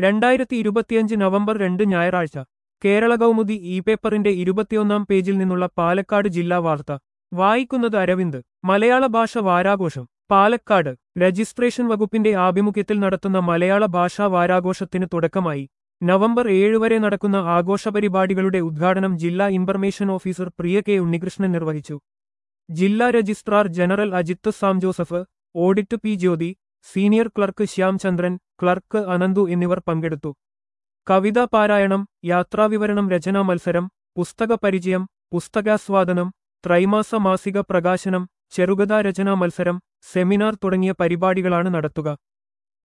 രണ്ടായിരത്തി ഇരുപത്തിയഞ്ച് നവംബർ രണ്ട് ഞായറാഴ്ച കേരള കൗമുദി ഇ പേപ്പറിന്റെ ഇരുപത്തിയൊന്നാം പേജിൽ നിന്നുള്ള പാലക്കാട് ജില്ലാ വാർത്ത വായിക്കുന്നത് അരവിന്ദ് മലയാള ഭാഷ വാരാഘോഷം പാലക്കാട് രജിസ്ട്രേഷൻ വകുപ്പിന്റെ ആഭിമുഖ്യത്തിൽ നടത്തുന്ന മലയാള ഭാഷാ വാരാഘോഷത്തിന് തുടക്കമായി നവംബർ ഏഴ് വരെ നടക്കുന്ന ആഘോഷ പരിപാടികളുടെ ഉദ്ഘാടനം ജില്ലാ information officer Priya K Unnikrishnan നിർവഹിച്ചു ജില്ലാ registrar general Ajith Sam Joseph audit P Jyothi senior clerk Shyam Chandran clerk Ananthu എന്നിവർ പങ്കെടുത്തു കവിതാ പാരായണം യാത്രാവിവരണം രചനാ മത്സരം പുസ്തക പരിചയം പുസ്തകാസ്വാദനം ത്രൈമാസ മാസിക പ്രകാശനം ചെറുകഥാ രചനാ മത്സരം സെമിനാർ തുടങ്ങിയ പരിപാടികളാണ് നടത്തുക